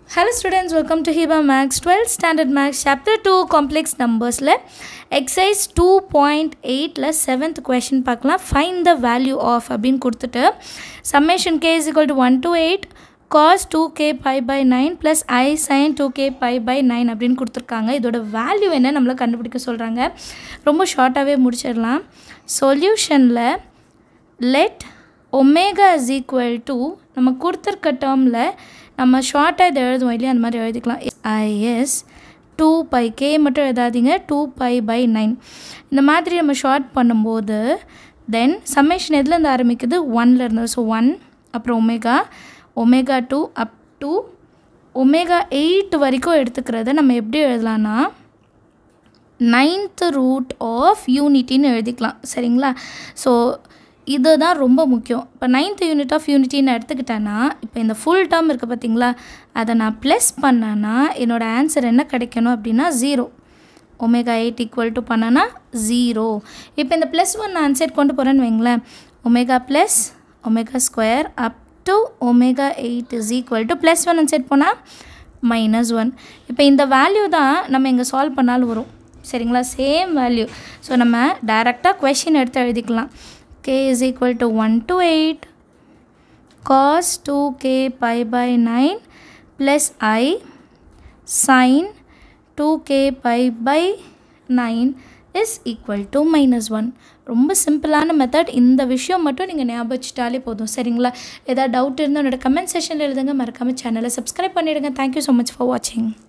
Hello students, welcome to Hiba Max 12th Standard Max Chapter 2 Complex Numbersல Exercise 2.8ல 7th question பார்க்கலாம் Find the value of அப்படின்னு கொடுத்துட்டு Summation k is equal to 1 to 8 cos 2k pi by 9 plus i sin 2k pi by 9 அப்படின்னு கொடுத்துருக்காங்க இதோட value என்ன நம்மளை கண்டுபிடிக்க சொல்கிறாங்க ரொம்ப ஷார்ட்டாகவே முடிச்சிடலாம் சொல்யூஷனில் let omega is equal to நம்ம கொடுத்துருக்க டேர்மில் நம்ம ஷார்ட்டாக இதை எழுதுவோம் இல்லையா அந்த மாதிரி எழுதிக்கலாம் ஐஎஸ் டூ பை கே மட்டும் எழுதாதீங்க டூ பை பை நைன் இந்த மாதிரி நம்ம ஷார்ட் பண்ணும்போது தென் சம்மேஷன் எதுலேருந்து ஆரம்பிக்குது ஒன்ல இருந்து ஸோ ஒன் அப்புறம் omega omega two up to omega eight வரைக்கும் எடுத்துக்கிறத நம்ம எப்படி எழுதலாம்னா நைன்த்து ரூட் ஆஃப் யூனிட்டின்னு எழுதிக்கலாம் சரிங்களா ஸோ இதுதான் ரொம்ப முக்கியம் இப்போ நைன்த் யூனிட் ஆஃப் யூனிட்டின்னு எடுத்துக்கிட்டேன்னா இப்போ இந்த ஃபுல் டேர்ம் இருக்குது பார்த்தீங்களா அதை நான் ப்ளஸ் பண்ணேன்னா என்னோடய ஆன்சர் என்ன கிடைக்கணும் அப்படின்னா zero omega eight equal to பண்ணனா ஜீரோ இப்போ இந்த ப்ளஸ் ஒன் நான் ஆன்சர் கொண்டு போகிறேன்னு வைங்களேன் omega plus omega square up to omega eight is equal to plus one answer போனால் மைனஸ் ஒன் இப்போ இந்த வேல்யூ தான் நம்ம இங்கே சால்வ் பண்ணாலும் வரும் சரிங்களா சேம் வேல்யூ ஸோ நம்ம டைரெக்டாக கொஷின் எடுத்து எழுதிக்கலாம் k is equal to 1 to 8 cos 2k pi by 9 plus i sin 2k pi by 9 is equal to minus 1 ரொம்ப சிம்பிளான மெத்தட் இந்த விஷயம் மட்டும் நீங்கள் ஞாபகம் வச்சுட்டாலே போதும் சரிங்களா ஏதாவது டவுட் இருந்தால் என்னோட கமெண்ட் செஷனில் எழுதுங்க மறக்காமல் சேனலை சப்ஸ்கிரைப் பண்ணிவிடுங்க தேங்க்யூ ஸோ மச் ஃபார் வாட்சிங்